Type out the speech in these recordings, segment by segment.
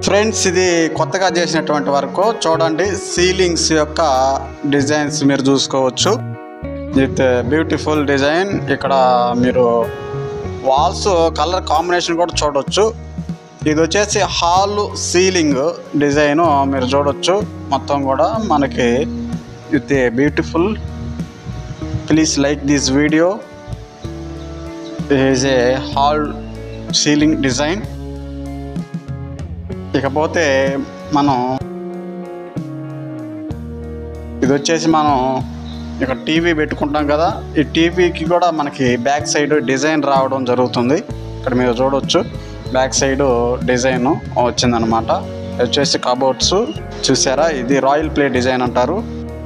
friends ఇది కొత్తగా చేసినటువంటి వరకు చూడండి సీలింగ్స్ యొక్క డిజైన్స్ మీరు చూసుకోవచ్చు విత్ బ్యూటిఫుల్ డిజైన్ ఇక్కడ మీరు వాల్స్ కలర్ కాంబినేషన్ కూడా చూడొచ్చు ఇది వచ్చేసి హాల్ సీలింగ్ డిజైన్ మీరు చూడొచ్చు మొత్తం కూడా మనకి with a beautiful please like this video is a hall ceiling design ఇకపోతే మనం ఇది వచ్చేసి మనం ఇక్కడ టీవీ పెట్టుకుంటాం కదా ఈ టీవీకి కూడా మనకి బ్యాక్ సైడ్ డిజైన్ రావడం జరుగుతుంది ఇక్కడ మీరు చూడవచ్చు బ్యాక్ సైడ్ డిజైన్ వచ్చిందనమాట ఇది వచ్చేసి కబోర్డ్స్ చూసారా ఇది రాయల్ ప్లే డిజైన్ అంటారు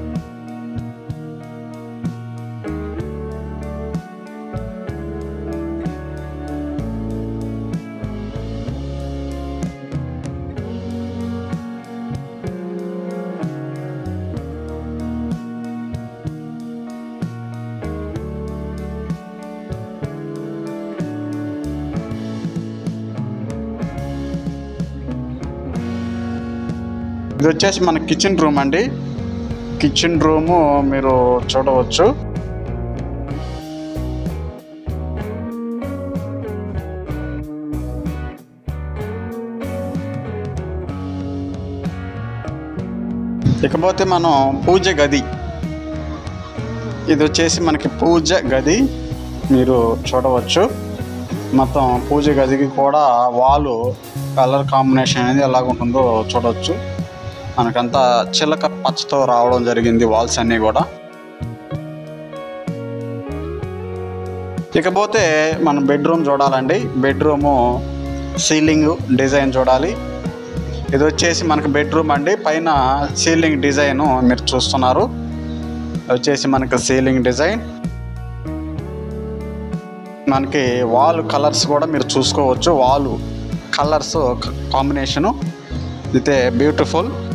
ఇది వచ్చేసి మన కిచెన్ రూమ్ అండి కిచెన్ రూము మీరు చూడవచ్చు ఇకపోతే మనం పూజ గది ఇది వచ్చేసి మనకి పూజ గది మీరు చూడవచ్చు మొత్తం పూజ గదికి కూడా వాలు కలర్ కాంబినేషన్ అనేది ఎలాగ ఉంటుందో చూడవచ్చు మనకంతా చిలక పచ్చతో రావడం జరిగింది వాల్స్ అన్నీ కూడా ఇకపోతే మనం బెడ్రూమ్ చూడాలండి బెడ్రూము సీలింగ్ డిజైన్ చూడాలి ఇది వచ్చేసి మనకి బెడ్రూమ్ అండి పైన సీలింగ్ డిజైన్ మీరు చూస్తున్నారు ఇది వచ్చేసి మనకి సీలింగ్ డిజైన్ మనకి వాల్ కలర్స్ కూడా మీరు చూసుకోవచ్చు వాల్ కలర్స్ కాంబినేషను అయితే బ్యూటిఫుల్